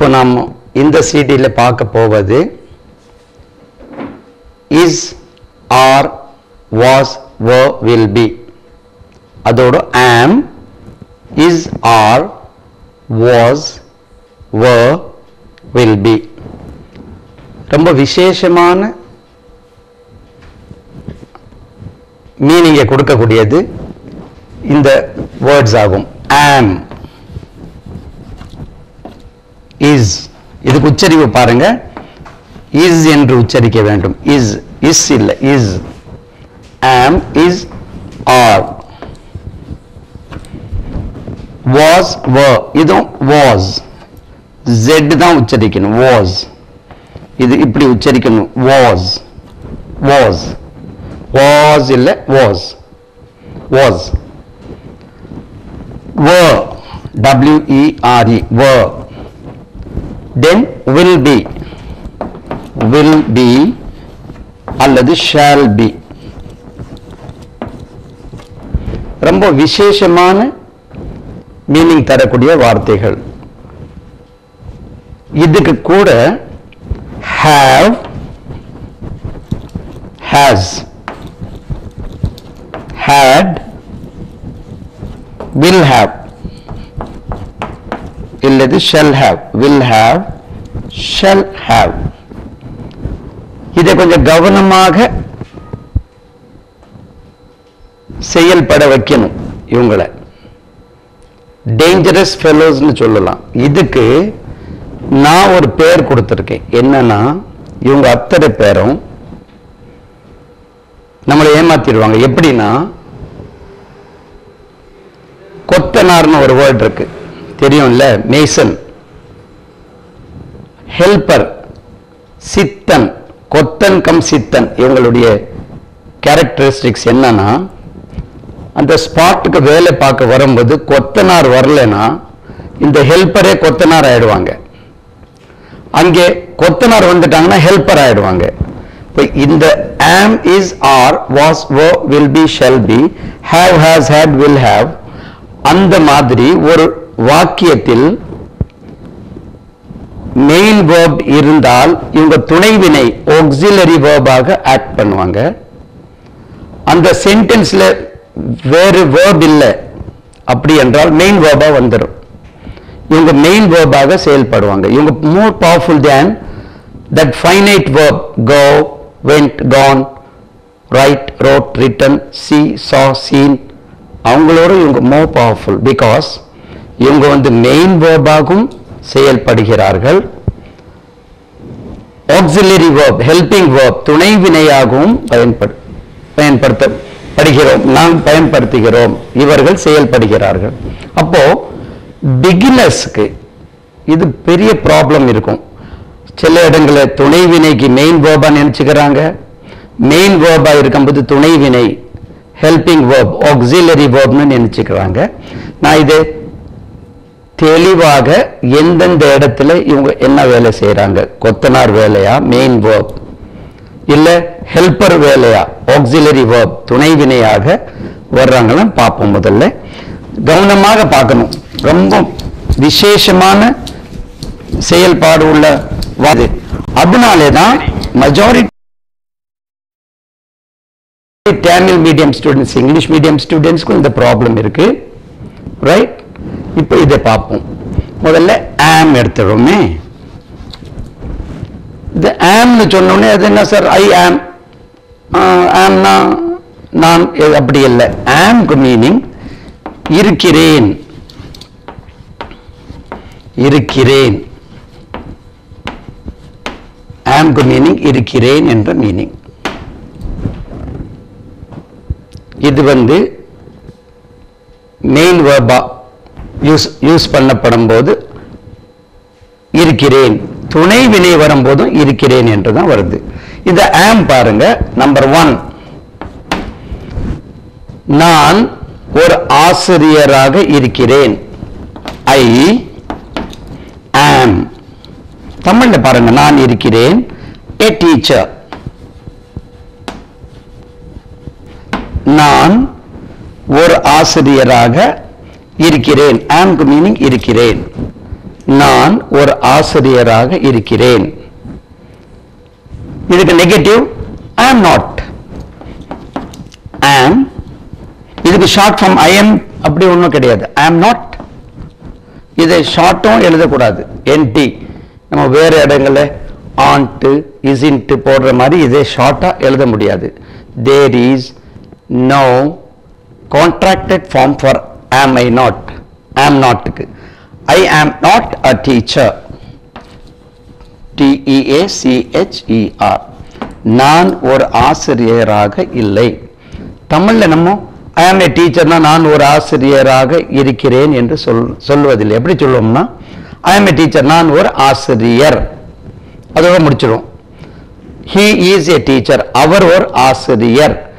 நாம் இந்த சிடியில் பார்க்க போவது is are was were will be அதோட am is are was were will be ரொம்ப விசேஷமான மீனிங்கை கொடுக்கக்கூடியது இந்த வேர்ட்ஸ் ஆகும் ஆம் இஸ் இதுக்கு உச்சரிப்பு பாருங்க இஸ் என்று உச்சரிக்க வேண்டும் இஸ் இஸ் இல்ல is am is are was were இதுவும் வாஸ் ஜெட் தான் உச்சரிக்கணும் வாஸ் இது இப்படி உச்சரிக்கணும் வாஸ் வாஸ் வாஸ் இல்ல was was were w e r e were then will be will be அல்லது shall be ரொம்ப விசேஷமான மீனிங் தரக்கூடிய வார்த்தைகள் இதுக்கு கூட have has had will have இல்லது shall have will have shall have இதை கொஞ்சம் கவனமாக செயல்பட வைக்கணும் இவங்களை டேஞ்சரஸ் ஃபெலோஸ்னு சொல்லலாம் இதுக்கு நான் ஒரு பேர் கொடுத்துருக்கேன் என்னன்னா இவங்க அத்தனை பேரும் நம்மளை ஏமாத்திடுவாங்க எப்படின்னா கொத்தனார்னு ஒரு வேர்ட் இருக்கு தெரியும்ல மேசன் ஹெல்பர் சித்தன் கொத்தன் கம் சித்தன் இவங்களுடைய கேரக்டரிஸ்டிக்ஸ் என்னன்னா அந்த ஸ்பாட்டுக்கு வேலை பார்க்க வரும்போது கொத்தனார் வரலைன்னா இந்த ஹெல்ப்பரே கொத்தனார் ஆயிடுவாங்க அங்கே கொத்தனார் வந்துட்டாங்கன்னா ஹெல்ப்பர் ஆயிடுவாங்க இப்போ இந்த am is are was were will be shall be have has had will have அந்த மாதிரி ஒரு வாக்கியத்தில் மெயின் வேர்ப் இருந்தால் இவங்க துணைவினை ஆக்சிலரி வேர்பாக ஆக்ட் பண்ணுவாங்க அந்த சென்டென்ஸ்ல வேறு வேர்ப் இல்லை அப்படி என்றால் மெயின் வேர்பா வந்துடும் இவங்க மெயின் வேர்பாக செயல்படுவாங்க இவங்க more powerful than that finite verb go went gone write wrote written see saw seen அவங்களோட இவங்க மோர் பவர்ஃபுல் பிகாஸ் இவங்க வந்து மெயின் வேர்பாகவும் செயல்படுகிறார்கள் ஆக்சிலரி வேர்ப் ஹெல்பிங் வேர்ப் துணை வினையாகவும் பயன்படு பயன்படுத்தப்படுகிறோம் நாம் பயன்படுத்துகிறோம் இவர்கள் செயல்படுகிறார்கள் அப்போ பிகினர்ஸ்க்கு இது பெரிய ப்ராப்ளம் இருக்கும் சில இடங்களில் துணை வினைக்கு மெயின் வேர்பா நினைச்சுக்கிறாங்க மெயின் வேர்பா இருக்கும்போது துணை வினை ஹெல்பிங் வேர்ப் ஆக்சிலரி வேர்ப்னு நினைச்சுக்கிறாங்க நான் இது தெளிவாக எந்தெந்த இடத்துல இவங்க என்ன வேலை செய்யறாங்க கொத்தனார் வேலையா மெயின் வேர்ப் இல்ல ஹெல்பர் வேலையா ஆக்சிலரி வேர்ப் துணை வினையாக வர்றாங்களான்னு பார்ப்போம் முதல்ல கவனமாக பார்க்கணும் ரொம்ப விசேஷமான செயல்பாடு உள்ள வாது அதனாலே தான் majority Tamil medium students English medium ஸ்டூடெண்ட்ஸ்க்கும் இந்த ப்ராப்ளம் இருக்கு ரைட் இப்போ இதை பார்ப்போம் முதல்ல ஆம் எடுத்துடுறோமே இது ஆம்னு சொன்னோடனே அது என்ன சார் ஐ ஆம் ஆம்னா நான் இது அப்படி இல்லை ஆம்க்கு மீனிங் இருக்கிறேன் இருக்கிறேன் ஆம்க்கு மீனிங் இருக்கிறேன் என்ற மீனிங் இது வந்து மெயின் வேர்பா யூஸ் யூஸ் பண்ணப்படும் போது இருக்கிறேன் துணை வினை வரும்போதும் இருக்கிறேன் என்று தான் வருது இந்த ஆம் பாருங்க நம்பர் ஒன் நான் ஒரு ஆசிரியராக இருக்கிறேன் ஐ ஆம் தமிழ்ல பாருங்க நான் இருக்கிறேன் ஏ டீச்சர் நான் ஒரு ஆசிரியராக இருக்கிறேன் ஆம்க்கு மீனிங் இருக்கிறேன் நான் ஒரு ஆசிரியராக இருக்கிறேன் இதுக்கு negative I am not am இதுக்கு ஷார்ட் ஃபார்ம் ஐ எம் அப்படி ஒன்றும் கிடையாது ஐ am நாட் இதை ஷார்ட்டும் எழுதக்கூடாது என்டி நம்ம வேறு இடங்கள்ல ஆன்ட்டு இசின்ட்டு போடுற மாதிரி இதை ஷார்ட்டாக எழுத முடியாது there is no contracted form for am I not ஆம் நாட்டுக்கு ஐ ஆம் நாட் அ டீச்சர் டிஇஏசிஹெச்இஆர் நான் ஒரு ஆசிரியராக இல்லை தமிழ்ல நம்ம ஐ ஆம் ஏ டீச்சர்னா நான் ஒரு ஆசிரியராக இருக்கிறேன் என்று சொல் சொல்வதில்லை எப்படி சொல்லுவோம்னா ஐ ஆம் ஏ டீச்சர் நான் ஒரு ஆசிரியர் அதோட முடிச்சிடும் ஹி இஸ் ஏ டீச்சர் அவர் ஒரு ஆசிரியர்